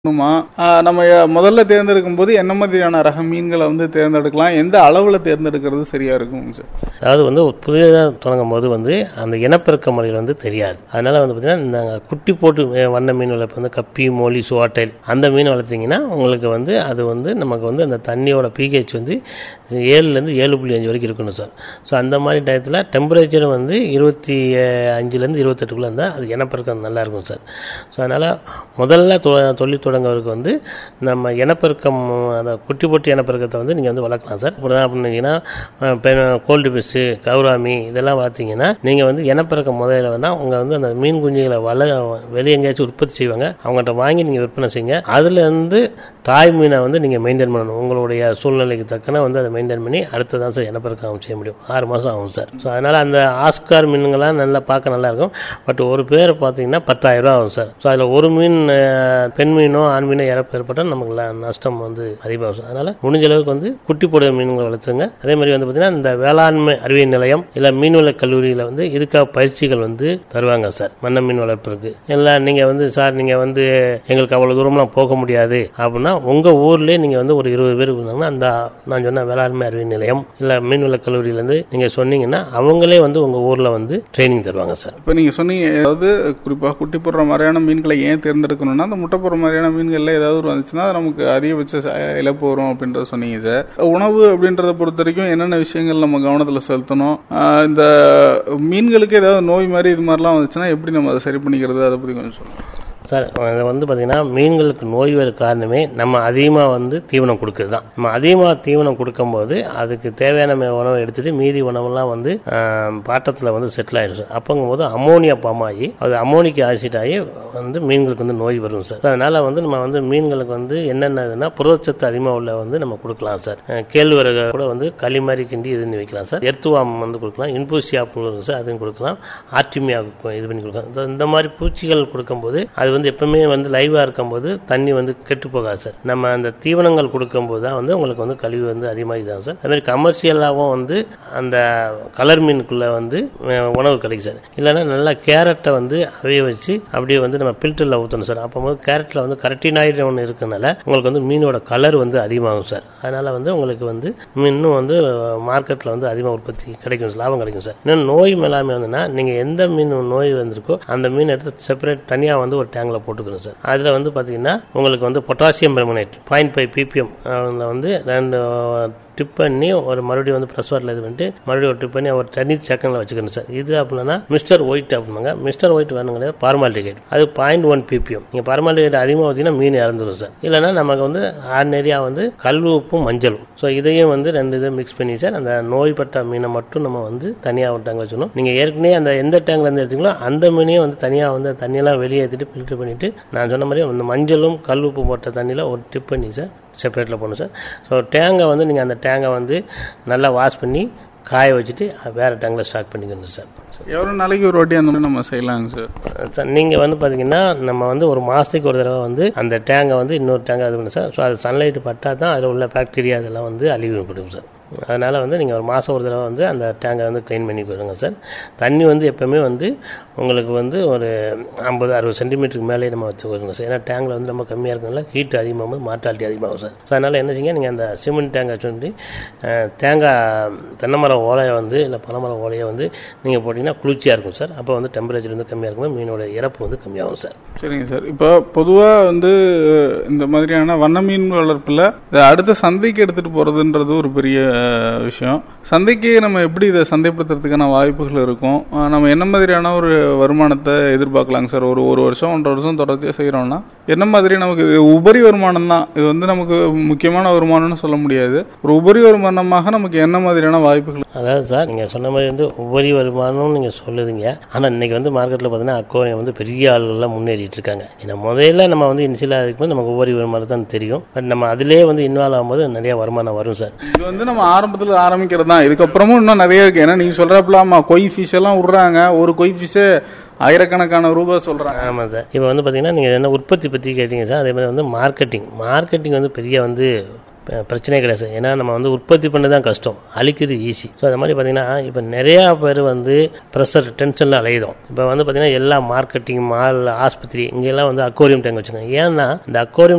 மா நம்ம முதல்ல தேர்ந்தெடுக்கும் போது என்ன மாதிரியான ரக மீன்களை வந்து தேர்ந்தெடுக்கலாம் எந்த அளவில் தேர்ந்தெடுக்கிறது சரியா இருக்கும் சார் அதாவது வந்து ஒரு புதிதாக தொடங்கும் போது வந்து அந்த இனப்பெருக்க முறையில் வந்து தெரியாது அதனால வந்து பார்த்தீங்கன்னா இந்த குட்டி போட்டு வே- வண்ண மீன் வளர்ப்பு வந்து கப்பி மோலி சுவாட்டைல் அந்த மீன் வளர்த்தீங்கன்னா உங்களுக்கு வந்து அது வந்து நமக்கு வந்து அந்த தண்ணியோட பிஹெச் வந்து ஏழுலேருந்து ஏழு புள்ளி அஞ்சு வரைக்கும் இருக்கணும் சார் ஸோ அந்த மாதிரி டயத்தில் டெம்பரேச்சர் வந்து இருபத்தி அஞ்சுலேருந்து இருபத்தெட்டுக்குள்ளே இருந்தால் அது இனப்பெருக்கம் நல்லா இருக்கும் சார் ஸோ அதனால் முதல்ல தொ தொழில் தொடங்கவருக்கு வந்து நம்ம இனப்பெருக்கம் அந்த குட்டி போட்டு இனப்பெருக்கத்தை வந்து நீங்கள் வந்து வளர்க்கலாம் சார் இப்படி தான் அப்படின்னீங்கன்னா கோல்டு ஃபிஷ்ஷு கௌராமி இதெல்லாம் வளர்த்தீங்கன்னா நீங்கள் வந்து இனப்பெருக்கம் முதல்ல வேணால் உங்கள் வந்து அந்த மீன் குஞ்சுகளை வள வெளியே எங்கேயாச்சும் உற்பத்தி செய்வாங்க அவங்கள்ட்ட வாங்கி நீங்கள் விற்பனை செய்யுங்க அதுலேருந்து தாய் மீனை வந்து நீங்கள் மெயின்டைன் பண்ணணும் உங்களுடைய சூழ்நிலைக்கு தக்கன வந்து அதை மெயின்டைன் பண்ணி அடுத்து தான் சார் இனப்பெருக்கம் செய்ய முடியும் ஆறு மாதம் ஆகும் சார் ஸோ அதனால் அந்த ஆஸ்கார் மீனுங்கெல்லாம் நல்லா பார்க்க நல்லா இருக்கும் பட் ஒரு பேர் பார்த்தீங்கன்னா பத்தாயிரம் ரூபா ஆகும் சார் ஸோ அதில் ஒரு மீன் அஹ், பெண் மீனோ ஆண் மீனோ இறப்பு ஏற்பட்டால் நமக்கு ல- நஷ்டம் வந்து அதிகமாகும் சார் அதனால் முடிஞ்ச அளவுக்கு வந்து குட்டி போடுற மீன்களை வளர்த்துருங்க அதே மாதிரி வந்து பார்த்தீங்கன்னா இந்த வேளாண்மை அறிவியல் நிலையம் இல்லை மீன்வள கல்லூரியில் வந்து இதுக்காக பயிற்சிகள் வந்து தருவாங்க சார் மண்ண மீன் வளர்ப்பிற்கு இல்லை நீங்கள் வந்து சார் நீங்கள் வந்து எங்களுக்கு அவ்வளோ தூரம்லாம் போக முடியாது அப்படின்னா உங்கள் ஊர்லேயே நீங்கள் வந்து ஒரு இருபது பேர் இருந்தாங்கன்னா அந்த நான் சொன்ன வேளாண்மை அறிவியல் நிலையம் இல்லை மீன்வள கல்லூரியிலேருந்து நீங்கள் சொன்னீங்கன்னா அவங்களே வந்து உங்கள் ஊரில் வந்து ட்ரைனிங் தருவாங்க சார் இப்போ நீங்கள் சொன்னீங்க அதாவது குறிப்பாக குட்டி போடுற மாதிரியான மீன்களை ஏன் தேர்ந்தெடுக்கணும்னா அந்த முட்டை போடுற மாதிரியான மீன்கள்ல ஏதாவது ஒரு வந்துச்சுன்னா அது நமக்கு அதிகபட்ச ச- இழப்பு வரும் அப்படின்றத சொன்னீங்க சார் உணவு அப்படின்றத பொறுத்த வரைக்கும் என்னென்ன விஷயங்கள் நம்ம கவனத்தில் செலுத்தணும் ஆஹ் இந்த மீன்களுக்கு ஏதாவது நோய் மாதிரி இது மாதிரிலாம் வந்துச்சுன்னா எப்படி நம்ம அதை சரி பண்ணிக்கிறது அதை பற்றி கொஞ்சம் சொல்லுங்கள் சார் அது வந்து பார்த்தீங்கன்னா மீன்களுக்கு நோய் வர காரணமே நம்ம அதிகமாக வந்து தீவனம் கொடுக்கறது தான் நம்ம அதிகமாக தீவனம் கொடுக்கும்போது அதுக்கு தேவையான மே- உணவை எடுத்துட்டு மீதி உணவெல்லாம் வந்து பாட்டத்தில் வந்து செட்டில் ஆயிடும் சார் அப்போங்கும்போது அமோனியா பாம் ஆகி அது அமோனிக் ஆசிட் ஆகி வந்து மீன்களுக்கு வந்து நோய் வரும் சார் அதனால வந்து நம்ம வந்து மீன்களுக்கு வந்து என்னென்ன இதுன்னா புரதச்சத்து அதிகமாக உள்ள வந்து நம்ம கொடுக்கலாம் சார் அஹ் கேழ்வரகு கூட வந்து களி மாதிரி கிண்டி இது பண்ணி வைக்கலாம் சார் எர்த்துவாம் வந்து கொடுக்கலாம் இன்பூசியா புழு இருக்கு சார் அதையும் கொடுக்கலாம் ஆர்டிமியா இது பண்ணி கொடுக்கலாம் இந்த- இந்த மாதிரி பூச்சிகள் கொடுக்கும்போது அது வந்து எப்பவுமே வந்து லைவாக இருக்கும்போது தண்ணி வந்து கெட்டு போகாது சார் நம்ம அந்த தீவனங்கள் கொடுக்கும்போது தான் வந்து உங்களுக்கு வந்து கழிவு வந்து அதிகமாக இதாகும் சார் அதே மாதிரி கமர்ஷியலாகவும் வந்து அந்த கலர் மீனுக்குள்ள வந்து அஹ், உணவு கிடைக்கும் சார் இல்லைன்னா நல்லா கேரட்டை வந்து அவைய வச்சு அப்படியே வந்து நம்ம ஃபில்டரில் ஊற்றணும் சார் அப்போ வந்து கேரட்டில் வந்து கரட்டினாய்டு ஒன்று இருக்கனால உங்களுக்கு வந்து மீனோட கலர் வந்து அதிகமாகும் சார் அதனால வந்து உங்களுக்கு வந்து இன்னும் வந்து மார்க்கெட்டில் வந்து அதிகமாக உற்பத்தி கிடைக்கும் சார் லாபம் கிடைக்கும் சார் இன்னும் நோய் மேலாண்மை வந்துன்னா நீங்கள் எந்த மீன் நோய் வந்திருக்கோ அந்த மீன் எடுத்து செப்பரேட் தனியாக வந்து ஒரு டேங்கில் போட்டுக்கணும் சார் அதில் வந்து பார்த்தீங்கன்னா உங்களுக்கு வந்து potassium permanganate point five P P M அதில் வந்து ரெண்டு டிப் பண்ணி ஒரு மறுபடியும் வந்து ப்ரெஸ் வாட்டில் இது பண்ணிட்டு மறுபடியும் ஒரு டிப் பண்ணி ஒரு தண்ணி செகண்டில் வச்சுக்கணும் சார் இது அப்படின்னா மிஸ்டர் ஒயிட் அப்படின்னாங்க மிஸ்டர் ஒயிட் வேணும் கிடையாது பார்மாலிட்டிகேட் அது பாயிண்ட் ஒன் பிபிஎம் நீங்கள் பார்மாலிட்டிகேட் அதிகமாக வச்சீங்கன்னா மீன் இறந்துடும் சார் இல்லைன்னா நமக்கு வந்து ஆர்டினரியாக வந்து கல் உப்பும் மஞ்சளும் ஸோ இதையும் வந்து ரெண்டு இதை மிக்ஸ் பண்ணி சார் அந்த நோய்பட்ட மீனை மட்டும் நம்ம வந்து தனியாக ஒரு டேங்க் வச்சுக்கணும் நீங்கள் ஏற்கனவே அந்த எந்த டேங்க்ல இருந்து எடுத்தீங்களோ அந்த மீனையும் வந்து தனியாக வந்து தண்ணியெல்லாம் வெளியே ஏற்றிட்டு ஃபில்டர் பண்ணிவிட்டு நான் சொன்ன மாதிரி அந்த மஞ்சளும் கல் உப்பு போட்ட தண்ணியில் ஒரு டிப் பண்ணி சார் செப்பரேட்டில் போடணும் சார் ஸோ டேங்கை வந்து நீங்கள் அந்த டேங்கை வந்து நல்லா வாஷ் பண்ணி காய வச்சுட்டு வேறு டேங்கில் ஸ்டாக் பண்ணிக்கணும் சார் எவ்வளோ நாளைக்கு ஒரு வாட்டி அந்த மாதிரி நம்ம செய்யலாங்க சார் சார் நீங்கள் வந்து பார்த்தீங்கன்னா நம்ம வந்து ஒரு மாதத்துக்கு ஒரு தடவை வந்து அந்த டேங்கை வந்து இன்னொரு டேங்கை இது பண்ணணும் சார் ஸோ அது சன்லைட் பட்டால் தான் அதில் உள்ள பாக்டீரியா இதெல்லாம் வந்து அழிவுபடும் சார் அதனால் வந்து நீங்கள் ஒரு மாதம் ஒரு தடவை வந்து அந்த டேங்கை வந்து க்ளீன் பண்ணி கொடுங்க சார் தண்ணி வந்து எப்போவுமே வந்து உங்களுக்கு வந்து ஒரு ஐம்பது அறுபது சென்டிமீட்டருக்கு மேலே நம்ம வச்சு கொடுங்க சார் ஏன்னா டேங்கில் வந்து ரொம்ப கம்மியாக இருக்கனால ஹீட் அதிகமாகும் போது மார்ட்டாலிட்டி அதிகமாகும் சார் ஸோ அதனால் என்ன செய்யுங்க நீங்கள் அந்த சிமெண்ட் டேங்கை வச்சு வந்து அஹ், தேங்காய் தென்னை மரம் ஓலையை வந்து இல்லை பனைமரம் ஓலையை வந்து நீங்கள் போட்டிங்கன்னா குளிர்ச்சியாக இருக்கும் சார் அப்போ வந்து டெம்பரேச்சர் வந்து கம்மியாக இருக்கும் மீனோட இறப்பு வந்து கம்மியாகும் சார் சரிங்க சார் இப்போ பொதுவாக வந்து இந்த மாதிரியான வண்ண மீன் வளர்ப்பில் இதை அடுத்த சந்தைக்கு எடுத்துகிட்டு போகிறதுன்றது ஒரு பெரிய அஹ், விஷயம் சந்தைக்கு நம்ம எப்படி இதை சந்தைப்படுத்துறதுக்கான வாய்ப்புகள் இருக்கும் அஹ், நம்ம என்ன மாதிரியான ஒரு வருமானத்தை எதிர்பார்க்கலாங்க சார் ஒரு ஒரு வருஷம் ஒன்றரை வருஷம் தொடர்ச்சியாக செய்கிறோம்னா என்ன மாதிரி நமக்கு இது உபரி வருமானம் தான் இது வந்து நமக்கு முக்கியமான வருமானம்னு சொல்ல முடியாது ஒரு உபரி வருமானமாக நமக்கு என்ன மாதிரியான வாய்ப்புகள் அதாவது சார் நீங்கள் சொன்ன மாதிரி வந்து உபரி வருமானம்னு நீங்கள் சொல்லுதீங்க ஆனால் இன்னைக்கு வந்து மார்க்கெட்டில் பார்த்தீங்கன்னா அக்கோரியம் வந்து பெரிய ஆளுகள்லாம் முன்னேறிட்டு இருக்காங்க ஏன்னா முதல்ல நம்ம வந்து இனிஷியலாக இருக்கும்போது நமக்கு உபரி வருமானம் தான் தெரியும் பட் நம்ம அதிலே வந்து இன்வால்வ் ஆகும்போது நிறைய வருமானம் வரும் சார் இது வந்து நம்ம ஆரம்பத்தில் ஆரம்பிக்கிறது தான் இதுக்கப்புறமும் இன்னும் நிறைய இருக்கு ஏன்னா நீங்க சொல்றப்பலாமா கொய் ஃபிஷ் எல்லாம் விடுறாங்க ஒரு கொய் ஃபிஷ்ஷே ஆயிரக்கணக்கான ரூபாய் சொல்றாங்க ஆமாம் சார் இப்போ வந்து பார்த்தீங்கன்னா நீங்கள் என்ன உற்பத்தி பற்றி கேட்டீங்க சார் அதே மாதிரி வந்து மார்க்கெட்டிங் மார்க்கெட்டிங் வந்து பெரிய வந்து ப- பிரச்சனையே கிடையாது சார் ஏன்னா நம்ம வந்து உற்பத்தி பண்ண தான் கஷ்டம் அழிக்கிறது ஈஸி ஸோ அது மாதிரி பார்த்தீங்கன்னா இப்போ நிறையா பேர் வந்து ப்ரெஷர் டென்ஷனில் அலையுதோம் இப்போ வந்து பார்த்தீங்கன்னா எல்லா மார்க்கெட்டிங் மால் ஆஸ்பத்திரி இங்கெல்லாம் வந்து அக்வாரியம் டேங்க் வச்சுருக்காங்க ஏன்னா இந்த அக்வாரியம்